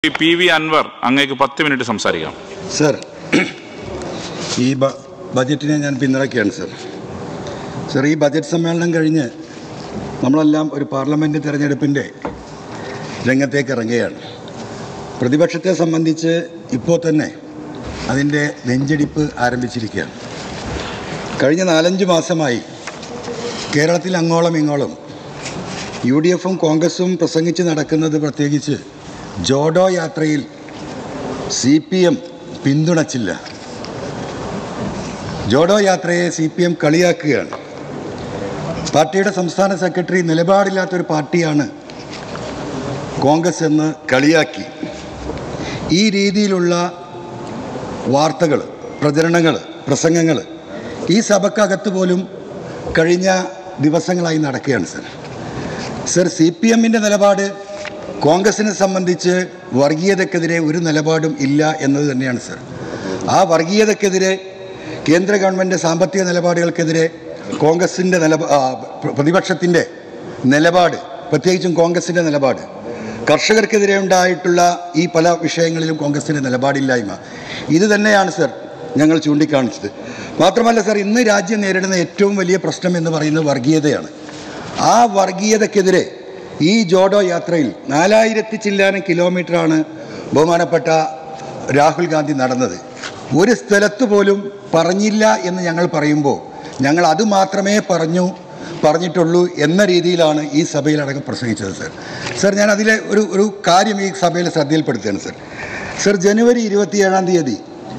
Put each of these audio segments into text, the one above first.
Shri P V Anwar അങ്ങേക്ക് പത്ത് minute സംസാരിക്കാം സർ ഈ ബ- ബജറ്റിനെ ഞാൻ പിന്തുണയ്ക്കുകയാണ് സർ സർ ഈ ബജറ്റ് സമ്മേളനം കഴിഞ്ഞ് നമ്മളെല്ലാം ഒരു പാർലമെൻറ്റ് തിരഞ്ഞെടുപ്പിൻ്റെ രംഗത്തേക്ക് ഇറങ്ങുകയാണ് പ്രതിപക്ഷത്തെ സംബന്ധിച്ച് ഇപ്പോൾ തന്നെ അതിൻ്റെ നെഞ്ചിടിപ്പ് ആരംഭിച്ചിരിക്കുകയാണ് കഴിഞ്ഞ നാലഞ്ച് മാസമായി കേരളത്തിൽ അങ്ങോളം ഇങ്ങോളം യു ഡി എഫും കോൺഗ്രസും പ്രസംഗിച്ച് നടക്കുന്നത് പ്രത്യേകിച്ച് ജോഡോ യാത്രയിൽ സി പി എം പിന്തുണച്ചില്ല ജോഡോ യാത്രയെ സി പി എം കളിയാക്കുകയാണ് പാർട്ടിയുടെ സംസ്ഥാന സെക്രട്ടറി നിലപാടില്ലാത്തൊരു പാർട്ടിയാണ് കോൺഗ്രസ് എന്ന് കളിയാക്കി ഈ രീതിയിലുള്ള വാർത്തകൾ പ്രചരണങ്ങൾ പ്രസംഗങ്ങൾ ഈ സഭക്കകത്ത് പോലും കഴിഞ്ഞ ദിവസങ്ങളായി നടക്കുകയാണ് സർ സർ സി പി എമ്മിൻ്റെ നിലപാട് കോൺഗ്രസിനെ സംബന്ധിച്ച് വർഗീയതക്കെതിരെ ഒരു നിലപാടും ഇല്ല എന്നത് തന്നെയാണ് സർ ആ വർഗീയതക്കെതിരെ കേന്ദ്ര ഗവൺമെൻറ് സാമ്പത്തിക നിലപാടുകൾക്കെതിരെ കോൺഗ്രസിൻ്റെ നിലപാ ആ, പ്ര- പ്രതിപക്ഷത്തിൻ്റെ നിലപാട് പ്രത്യേകിച്ചും കോൺഗ്രസിൻ്റെ നിലപാട് കർഷകർക്കെതിരെ ഉണ്ടായിട്ടുള്ള ഈ പല വിഷയങ്ങളിലും കോൺഗ്രസിൻ്റെ നിലപാടില്ലായ്മ ഇത് തന്നെയാണ് സർ ഞങ്ങൾ ചൂണ്ടിക്കാണിച്ചത് മാത്രമല്ല സർ ഇന്ന് രാജ്യം നേരിടുന്ന ഏറ്റവും വലിയ പ്രശ്നം എന്ന് പറയുന്നത് വർഗീയതയാണ് ആ വർഗീയതക്കെതിരെ ഈ ജോഡോ യാത്രയിൽ നാലായിരത്തി ചില്ലാനം കിലോമീറ്ററാണ് ബഹുമാനപ്പെട്ട രാഹുൽ ഗാന്ധി നടന്നത് ഒരു സ്ഥലത്ത് പോലും പറഞ്ഞില്ല എന്ന് ഞങ്ങൾ പറയുമ്പോൾ ഞങ്ങൾ അത് മാത്രമേ പറഞ്ഞു പറഞ്ഞിട്ടുള്ളൂ എന്ന രീതിയിലാണ് ഈ സഭയിലടക്കം പ്രസംഗിച്ചത് സർ സർ ഞാൻ അതിലെ ഒരു ഒരു കാര്യം ഈ സഭയിൽ ശ്രദ്ധയിൽപ്പെടുത്തുകയാണ് സർ സർ ജനുവരി ഇരുപത്തിയേഴാം തീയതി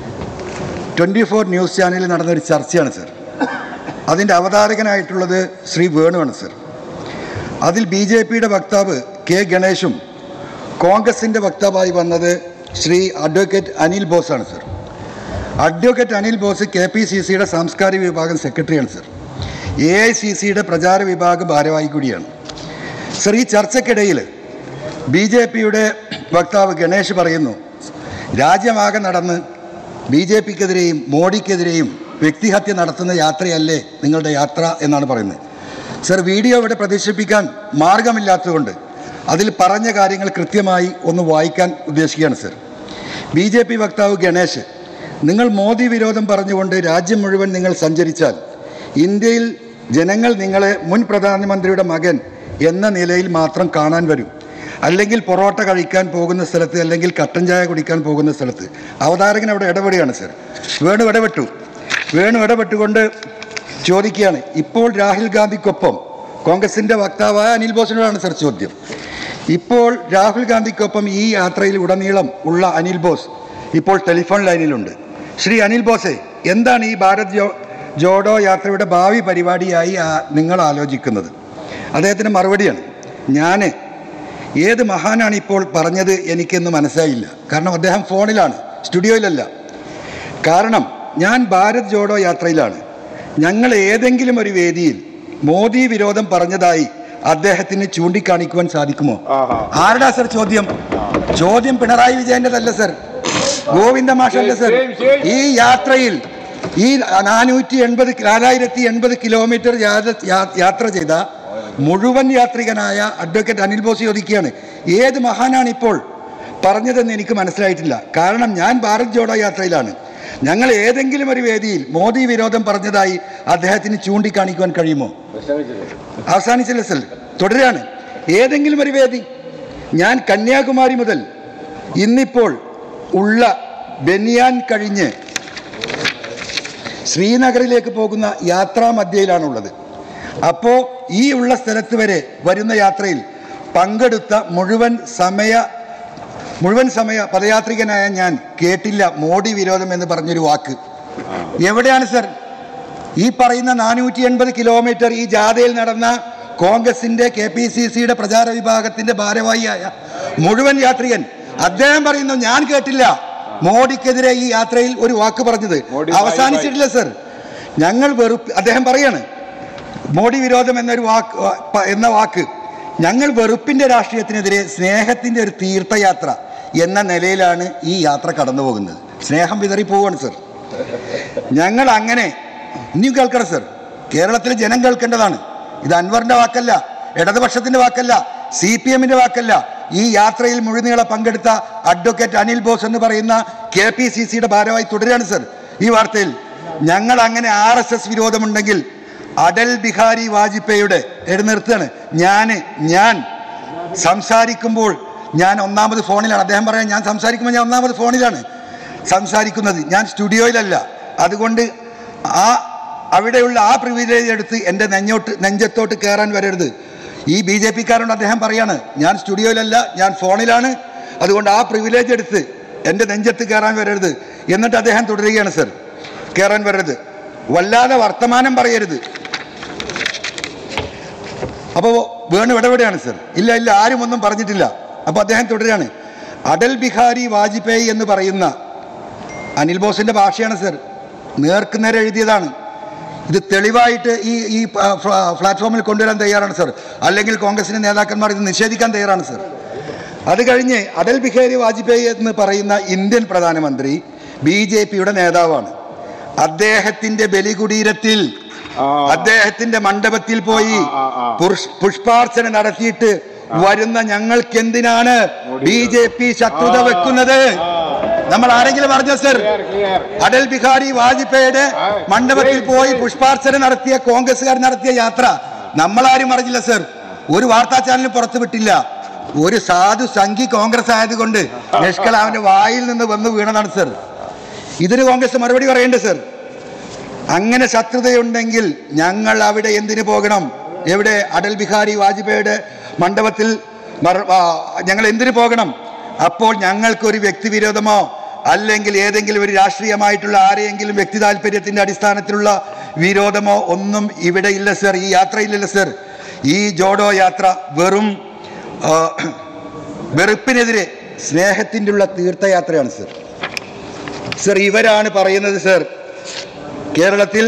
ട്വൻറ്റി ഫോർ ന്യൂസ് ചാനലിൽ നടന്നൊരു ചർച്ചയാണ് സർ അതിൻ്റെ അവതാരകനായിട്ടുള്ളത് ശ്രീ വേണുവാണ് സർ അതിൽ ബി ജെ പിയുടെ വക്താവ് കെ ഗണേഷും കോൺഗ്രസിൻ്റെ വക്താവായി വന്നത് ശ്രീ അഡ്വക്കേറ്റ് അനിൽ ബോസാണ് sir advocate Anil Bose K P C സിയുടെ സാംസ്കാരിക വിഭാഗം സെക്രട്ടറിയാണ് സർ എ ഐ സി സിയുടെ പ്രചാര വിഭാഗം ഭാരവാഹി കൂടിയാണ് സർ ഈ ചർച്ചയ്ക്കിടയിൽ ബി ജെ പിയുടെ വക്താവ് ഗണേഷ് പറയുന്നു രാജ്യമാകെ നടന്ന് ബി ജെ പിക്കെതിരെയും മോഡിക്കെതിരെയും വ്യക്തിഹത്യ നടത്തുന്ന യാത്രയല്ലേ നിങ്ങളുടെ യാത്ര എന്നാണ് പറയുന്നത് സർ വീഡിയോ ഇവിടെ പ്രദർശിപ്പിക്കാൻ മാർഗമില്ലാത്തതുകൊണ്ട് അതിൽ പറഞ്ഞ കാര്യങ്ങൾ കൃത്യമായി ഒന്ന് വായിക്കാൻ ഉദ്ദേശിക്കുകയാണ് സർ ബി ജെ പി വക്താവ് ഗണേഷ് നിങ്ങൾ മോദി വിരോധം പറഞ്ഞുകൊണ്ട് രാജ്യം മുഴുവൻ നിങ്ങൾ സഞ്ചരിച്ചാൽ ഇന്ത്യയിൽ ജനങ്ങൾ നിങ്ങളെ മുൻ പ്രധാനമന്ത്രിയുടെ മകൻ എന്ന നിലയിൽ മാത്രം കാണാൻ വരും അല്ലെങ്കിൽ പൊറോട്ട കഴിക്കാൻ പോകുന്ന സ്ഥലത്ത് അല്ലെങ്കിൽ കട്ടൻ ചായ കുടിക്കാൻ പോകുന്ന സ്ഥലത്ത് അവതാരകൻ അവിടെ ഇടപെടുകയാണ് സർ വേണു ഇടപെട്ടു വേണു ഇടപെട്ടുകൊണ്ട് ചോദിക്കുകയാണ് ഇപ്പോൾ രാഹുൽ ഗാന്ധിക്കൊപ്പം കോൺഗ്രസിൻ്റെ വക്താവായ അനിൽ ബോസിനോടാണ് സർ ചോദ്യം ഇപ്പോൾ രാഹുൽ ഗാന്ധിക്കൊപ്പം ഈ യാത്രയിൽ ഉടനീളം ഉള്ള അനിൽ ബോസ് ഇപ്പോൾ ടെലിഫോൺ ലൈനിലുണ്ട് ശ്രീ അനിൽ ബോസെ എന്താണ് ഈ ഭാരത് ജോ ജോഡോ യാത്രയുടെ ഭാവി പരിപാടിയായി ആ- നിങ്ങൾ ആലോചിക്കുന്നത് അദ്ദേഹത്തിന് മറുപടിയാണ് ഞാൻ ഏത് മഹാനാണ് ഇപ്പോൾ പറഞ്ഞത് എനിക്കെന്ന് മനസ്സിലായില്ല കാരണം അദ്ദേഹം ഫോണിലാണ് സ്റ്റുഡിയോയിലല്ല കാരണം ഞാൻ ഭാരത് ജോഡോ യാത്രയിലാണ് ഞങ്ങൾ ഏതെങ്കിലും ഒരു വേദിയിൽ മോദി വിരോധം പറഞ്ഞതായി അദ്ദേഹത്തിന് ചൂണ്ടിക്കാണിക്കുവാൻ സാധിക്കുമോ ആരുടെ സർ ചോദ്യം ചോദ്യം പിണറായി വിജയന്റെതല്ല സർ ഗോവിന്ദ മാഷല്ല സർ ഈ യാത്രയിൽ ഈ നാനൂറ്റി എൺപത് നാലായിരത്തി എൺപത് കിലോമീറ്റർ യാത- യാ- യാത്ര ചെയ്ത മുഴുവൻ യാത്രികനായ അഡ്വക്കേറ്റ് അനിൽ ബോസ് ചോദിക്കുകയാണ് ഏത് മഹാനാണ് ഇപ്പോൾ പറഞ്ഞതെന്ന് എനിക്ക് മനസ്സിലായിട്ടില്ല കാരണം ഞാൻ ഭാരത് ജോഡോ യാത്രയിലാണ് ഞങ്ങൾ ഏതെങ്കിലും ഒരു വേദിയിൽ മോദി വിരോധം പറഞ്ഞതായി അദ്ദേഹത്തിന് ചൂണ്ടിക്കാണിക്കുവാൻ കഴിയുമോ അവസാനിച്ചില്ല സർ തുടരുകയാണ് ഏതെങ്കിലും ഒരു വേദി ഞാൻ കന്യാകുമാരി മുതൽ ഇന്നിപ്പോൾ ഉള്ള ബനിയാൻ കഴിഞ്ഞ് ശ്രീനഗറിലേക്ക് പോകുന്ന യാത്രാമധ്യയിലാണുള്ളത് അപ്പോൾ ഈ ഉള്ള സ്ഥലത്ത് വരെ വരുന്ന യാത്രയിൽ പങ്കെടുത്ത മുഴുവൻ സമയ മുഴുവൻ സമയ പദയാത്രികനായ ഞാൻ കേട്ടില്ല മോഡി വിരോധം എന്ന് പറഞ്ഞൊരു വാക്ക് എവിടെയാണ് സർ ഈ പറയുന്ന നാനൂറ്റി എൺപത് കിലോമീറ്റർ ഈ ജാഥയിൽ നടന്ന കോൺഗ്രസിന്റെ കെ പി സി സിയുടെ പ്രചാര വിഭാഗത്തിന്റെ ഭാരവാഹിയായ മുഴുവൻ യാത്രികൻ അദ്ദേഹം പറയുന്നു ഞാൻ കേട്ടില്ല മോഡിക്കെതിരെ ഈ യാത്രയിൽ ഒരു വാക്ക് പറഞ്ഞത് അവസാനിച്ചിട്ടില്ല സർ ഞങ്ങൾ വെറുപ്പ് അദ്ദേഹം പറയാണ് മോഡി വിരോധം എന്നൊരു വാക്ക് പ- എന്ന വാക്ക് ഞങ്ങൾ വെറുപ്പിന്റെ രാഷ്ട്രീയത്തിനെതിരെ സ്നേഹത്തിന്റെ ഒരു തീർത്ഥയാത്ര എന്ന നിലയിലാണ് ഈ യാത്ര കടന്നു പോകുന്നത് സ്നേഹം വിതറി പോവാണ് സർ ഞങ്ങൾ അങ്ങനെ ഇനിയും കേൾക്കണം സർ കേരളത്തിലെ ജനം കേൾക്കേണ്ടതാണ് ഇത് അൻവറിന്റെ വാക്കല്ല ഇടതുപക്ഷത്തിന്റെ വാക്കല്ല സി പി എമ്മിന്റെ വാക്കല്ല ഈ യാത്രയിൽ മുഴുനീളെ പങ്കെടുത്ത അഡ്വക്കേറ്റ് അനിൽ ബോസ് എന്ന് പറയുന്ന കെ പി സി സിയുടെ ഭാരവാഹി തുടരുകയാണ് സർ ഈ വാർത്തയിൽ ഞങ്ങൾ അങ്ങനെ ആർ എസ് എസ് വിരോധമുണ്ടെങ്കിൽ അടൽ ബിഹാരി വാജ്പേയിയുടെ എഴുന്നേർത്താണ് ഞാൻ ഞാൻ സംസാരിക്കുമ്പോൾ ഞാൻ ഒന്നാമത് ഫോണിലാണ് അദ്ദേഹം പറയാൻ ഞാൻ സംസാരിക്കുമ്പോൾ ഞാൻ ഒന്നാമത് ഫോണിലാണ് സംസാരിക്കുന്നത് ഞാൻ സ്റ്റുഡിയോയിലല്ല അതുകൊണ്ട് ആ അവിടെയുള്ള ആ പ്രിവിലേജ് എടുത്ത് എൻ്റെ നെഞ്ഞോട്ട് നെഞ്ചത്തോട്ട് കയറാൻ വരരുത് ഈ ബി ജെ പിക്കാരോട് അദ്ദേഹം പറയാണ് ഞാൻ സ്റ്റുഡിയോയിലല്ല ഞാൻ ഫോണിലാണ് അതുകൊണ്ട് ആ പ്രിവിലേജ് എടുത്ത് എൻ്റെ നെഞ്ചത്ത് കയറാൻ വരരുത് എന്നിട്ട് അദ്ദേഹം തുടരുകയാണ് സർ കയറാൻ വരരുത് വല്ലാതെ വർത്തമാനം പറയരുത് അപ്പോൾ വേണു ഇടപെടുകയാണ് സർ ഇല്ല ഇല്ല ആരും ഒന്നും പറഞ്ഞിട്ടില്ല അപ്പോൾ അദ്ദേഹം തുടരുകയാണ് അടൽ ബിഹാരി വാജ്പേയി എന്ന് പറയുന്ന അനിൽ ബോസിന്റെ ഭാഷയാണ് സർ നേർക്കുനേരെ എഴുതിയതാണ് ഇത് തെളിവായിട്ട് ഈ ഈ ആ, ഫ്ലാ- പ്ലാറ്റ്ഫോമിൽ കൊണ്ടുവരാൻ തയ്യാറാണ് സർ അല്ലെങ്കിൽ കോൺഗ്രസിന്റെ നേതാക്കന്മാർ ഇത് നിഷേധിക്കാൻ തയ്യാറാണ് സർ അത് കഴിഞ്ഞ് അടൽ ബിഹാരി വാജ്പേയി എന്ന് പറയുന്ന ഇന്ത്യൻ പ്രധാനമന്ത്രി ബി ജെ പിയുടെ നേതാവാണ് അദ്ദേഹത്തിന്റെ ബലികുടീരത്തിൽ അദ്ദേഹത്തിന്റെ മണ്ഡപത്തിൽ പോയി പുഷ്- പുഷ്പാർച്ചന നടത്തിയിട്ട് വരുന്ന ഞങ്ങൾക്ക് എന്തിനാണ് ബി ജെ പി ശത്രുത വെക്കുന്നത് നമ്മൾ ആരെങ്കിലും പറഞ്ഞോ സർ അടൽ ബിഹാരി വാജ്പേയിയുടെ മണ്ഡപത്തിൽ പോയി പുഷ്പാർച്ചന നടത്തിയ കോൺഗ്രസ്സുകാർ നടത്തിയ യാത്ര നമ്മളാരും അറിഞ്ഞില്ല സർ ഒരു വാർത്താ ചാനലും പുറത്തു വിട്ടില്ല ഒരു സാധു സംഘി കോൺഗ്രസ് ആയതുകൊണ്ട് നിഷ്കല അവന്റെ വായിൽ നിന്ന് വന്ന് വീണതാണ് സർ ഇതിന് കോൺഗ്രസ് മറുപടി പറയേണ്ടത് സർ അങ്ങനെ ശത്രുതയുണ്ടെങ്കിൽ ഞങ്ങൾ അവിടെ എന്തിനു പോകണം എവിടെ അടൽ ബിഹാരി വാജ്പേയിയുടെ മണ്ഡപത്തിൽ മറ- ആ, ഞങ്ങൾ എന്തിനു പോകണം അപ്പോൾ ഞങ്ങൾക്കൊരു വ്യക്തിവിരോധമോ അല്ലെങ്കിൽ ഏതെങ്കിലും ഒരു രാഷ്ട്രീയമായിട്ടുള്ള ആരെയെങ്കിലും വ്യക്തി താല്പര്യത്തിന്റെ അടിസ്ഥാനത്തിലുള്ള വിരോധമോ ഒന്നും ഇവിടെ ഇല്ല സർ ഈ യാത്രയിലില്ല സർ ഈ ജോഡോ യാത്ര വെറും ആ, വെറുപ്പിനെതിരെ സ്നേഹത്തിൻ്റെ ഉള്ള തീർത്ഥയാത്രയാണ് സർ സർ ഇവരാണ് പറയുന്നത് സർ കേരളത്തിൽ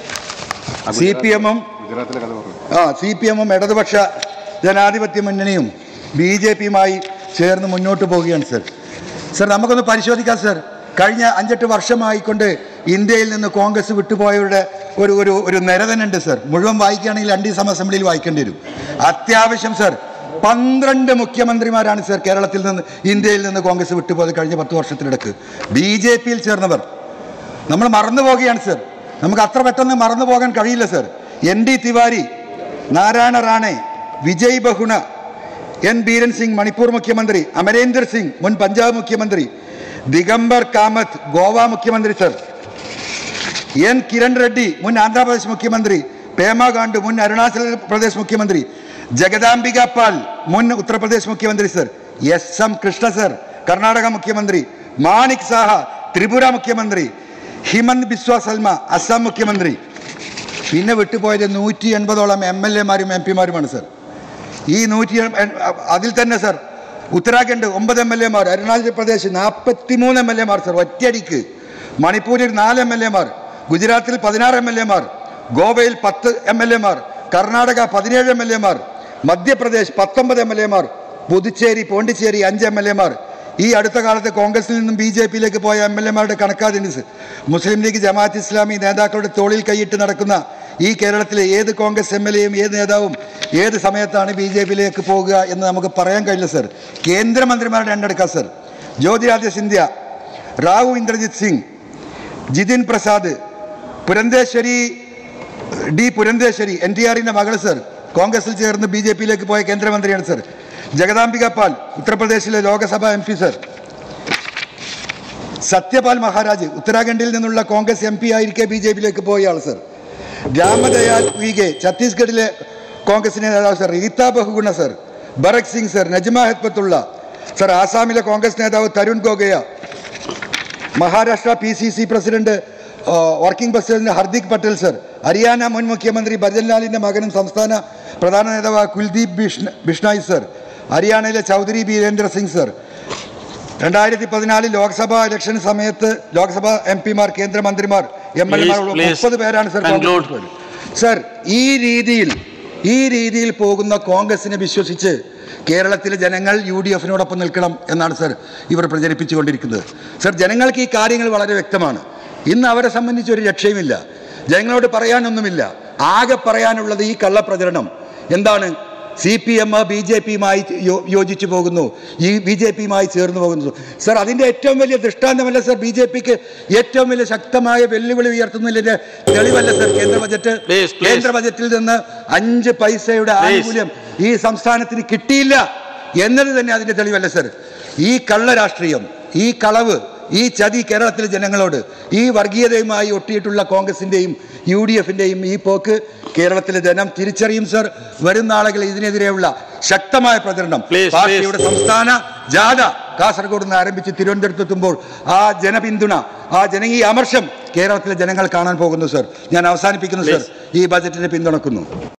സി പി എമ്മും ആ സി പി എമ്മും ഇടതുപക്ഷ ജനാധിപത്യ മുന്നണിയും ബി ജെ പിയുമായി ചേർന്ന് മുന്നോട്ട് പോവുകയാണ് സർ സർ നമുക്കൊന്ന് പരിശോധിക്കാം സർ കഴിഞ്ഞ അഞ്ചെട്ട് വർഷമായിക്കൊണ്ട് ഇന്ത്യയിൽ നിന്ന് കോൺഗ്രസ് വിട്ടുപോയവരുടെ ഒരു ഒരു ഒരു നിര തന്നെ ഉണ്ട് സർ മുഴുവൻ വായിക്കുകയാണെങ്കിൽ രണ്ടു ദിവസം അസംബ്ലിയിൽ വായിക്കേണ്ടി വരും അത്യാവശ്യം സർ പന്ത്രണ്ട് മുഖ്യമന്ത്രിമാരാണ് സർ കേരളത്തിൽ നിന്ന് ഇന്ത്യയിൽ നിന്ന് കോൺഗ്രസ് വിട്ടുപോയത് കഴിഞ്ഞ പത്ത് വർഷത്തിനിടക്ക് ബി ജെ പിയിൽ ചേർന്നവർ നമ്മൾ മറന്നു പോകുകയാണ് സർ നമുക്ക് അത്ര പെട്ടെന്ന് മറന്നു പോകാൻ കഴിയില്ല sir N D Tiwari Narayan Rane Vijay ബഹുണ എൻ ബീരൻ സിംഗ് മണിപ്പൂർ മുഖ്യമന്ത്രി അമരേന്ദർ സിംഗ് മുൻ പഞ്ചാബ് മുഖ്യമന്ത്രി ദിഗംബർ കാമത്ത് ഗോവ മുഖ്യമന്ത്രി സർ എൻ കിരൺ റെഡ്ഡി മുൻ ആന്ധ്രാപ്രദേശ് മുഖ്യമന്ത്രി പേമ ഗാണ്ഡു മുൻ അരുണാചൽ പ്രദേശ് മുഖ്യമന്ത്രി ജഗദാംബിക പാൽ മുൻ ഉത്തർപ്രദേശ് മുഖ്യമന്ത്രി sir S M Krishna sir Karnataka മുഖ്യമന്ത്രി മാണിക് സാഹ ത്രിപുര മുഖ്യമന്ത്രി ഹിമന്ത് ബിസ്വ സൽമ അസം മുഖ്യമന്ത്രി പിന്നെ വിട്ടുപോയത് നൂറ്റി എൺപതോളം എം എൽ എമാരും എം പിമാരുമാണ് സർ ഈ നൂറ്റി എൺ- എൺ- അതിൽ തന്നെ സർ ഉത്തരാഖണ്ഡ് ഒമ്പത് എം എൽ എമാർ അരുണാചൽ പ്രദേശ് നാൽപ്പത്തി മൂന്ന് എം എൽ എമാർ സർ ഒറ്റയടിക്ക് മണിപ്പൂരിൽ നാല് എം എൽ എമാർ ഗുജറാത്തിൽ പതിനാറ് എം എൽ എമാർ ഗോവയിൽ പത്ത് എം എൽ എമാർ കർണാടക പതിനേഴ് എം എൽ എമാർ മധ്യപ്രദേശ് പത്തൊമ്പത് എം എൽ എമാർ പുതുച്ചേരി പോണ്ടിച്ചേരി അഞ്ച് എം എൽ എമാർ ഈ അടുത്ത കാലത്ത് കോൺഗ്രസിൽ നിന്നും ബി ജെ പിയിലേക്ക് പോയ എം എൽ എമാരുടെ കണക്കാതിന് മുസ്ലിം ലീഗ് ജമാഅത്ത് ഇസ്ലാമി നേതാക്കളുടെ തോളിൽ കൈയിട്ട് നടക്കുന്ന ഈ കേരളത്തിലെ ഏത് കോൺഗ്രസ് എം എൽ എയും ഏത് നേതാവും ഏത് സമയത്താണ് ബി ജെ പിയിലേക്ക് പോകുക എന്ന് നമുക്ക് പറയാൻ കഴിയില്ല സർ കേന്ദ്രമന്ത്രിമാരുടെ എണ്ണെടുക്കാം sir Jyotiraditya Scindia Rao Inderjit Singh Jitin Prasad Purandeswari D Purandeswari N T ആറിന്റെ മകൾ സർ കോൺഗ്രസിൽ ചേർന്ന് ബി ജെ പിയിലേക്ക് പോയ കേന്ദ്രമന്ത്രിയാണ് സർ ജഗദാംബിക പാൽ ഉത്തർപ്രദേശിലെ Lok Sabha M P sir Satpal Maharaj ഉത്തരാഖണ്ഡിൽ നിന്നുള്ള കോൺഗ്രസ് എം പി ആയിരിക്കെ ബി ജെ പിയിലേക്ക് പോയ ആൾ സർ രാമദയാൽ ഉയികെ ഛത്തീസ്ഗഡിലെ കോൺഗ്രസിന്റെ നേതാവ് സർ റീത്ത ബഹുഗുണ സർ ബറക് സിംഗ് സർ നജ്മ ഹെത്പത്തുള്ള സർ ആസാമിലെ കോൺഗ്രസ് നേതാവ് Tarun Gogoi Maharashtra P C C president ആ, working president Hardik Patel sir Haryana മുൻ മുഖ്യമന്ത്രി ഭജൻലാലിന്റെ മകനും സംസ്ഥാന പ്രധാന നേതാവ് കുൽദീപ് ബിഷ്ണ ബിഷ്ണായി സർ ഹരിയാനയിലെ ചൗധരി ബീരേന്ദ്ര സിംഗ് സർ രണ്ടായിരത്തി പതിനാലിൽ ലോക്സഭാ ഇലക്ഷൻ സമയത്ത് ലോക്സഭാ എം പിമാർ കേന്ദ്രമന്ത്രിമാർ എം എൽ എമാർ Please, please മുപ്പത് പേരാണ് സർ conclude. കോൺഗ്രസ് പോയത്. സർ ഈ രീതിയിൽ ഈ രീതിയിൽ പോകുന്ന കോൺഗ്രസിനെ വിശ്വസിച്ച് കേരളത്തിലെ ജനങ്ങൾ യു ഡി എഫിനോടൊപ്പം നിൽക്കണം എന്നാണ് സർ ഇവർ പ്രചരിപ്പിച്ചുകൊണ്ടിരിക്കുന്നത് സർ ജനങ്ങൾക്ക് ഈ കാര്യങ്ങൾ വളരെ വ്യക്തമാണ് ഇന്ന് അവരെ സംബന്ധിച്ച് ഒരു രക്ഷയുമില്ല ജനങ്ങളോട് പറയാനൊന്നുമില്ല ആകെ പറയാനുള്ളത് ഈ കള്ളപ്രചരണം എന്താണ് C P M B J പിയുമായി യോജിച്ചു പോകുന്നു ഈ ബി ജെ പിയുമായി ചേർന്ന് പോകുന്നു സർ അതിൻ്റെ ഏറ്റവും വലിയ ദൃഷ്ടാന്തമല്ല സർ ബി ജെ പിക്ക് ഏറ്റവും വലിയ ശക്തമായ വെല്ലുവിളി ഉയർത്തുന്നതിൻ്റെ തെളിവല്ല സർ കേന്ദ്ര ബജറ്റ് Please, please. കേന്ദ്ര ബജറ്റിൽ നിന്ന് അഞ്ച് പൈസയുടെ Please. ആനുകൂല്യം ഈ സംസ്ഥാനത്തിന് കിട്ടിയില്ല എന്നത് തന്നെ അതിൻ്റെ തെളിവല്ല സർ ഈ കള്ള രാഷ്ട്രീയം ഈ കളവ് ഈ ചതി കേരളത്തിലെ ജനങ്ങളോട് ഈ വർഗീയതയുമായി ഒട്ടിയിട്ടുള്ള കോൺഗ്രസിൻ്റെയും യു ഡി എഫിൻ്റെയും ഈ പോക്ക് കേരളത്തിലെ ജനം തിരിച്ചറിയും സർ വരും നാളുകളിൽ ഇതിനെതിരെയുള്ള ശക്തമായ പ്രചരണം Please, പാർട്ടിയുടെ സംസ്ഥാന ജാഥ കാസർഗോഡ് നിന്ന് ആരംഭിച്ച് തിരുവനന്തപുരത്തെത്തുമ്പോൾ ആ ജനപിന്തുണ ആ ജനകീയ അമർഷം കേരളത്തിലെ ജനങ്ങൾ കാണാൻ പോകുന്നു സർ ഞാൻ അവസാനിപ്പിക്കുന്നു സർ ഈ ബജറ്റിനെ പിന്തുണക്കുന്നു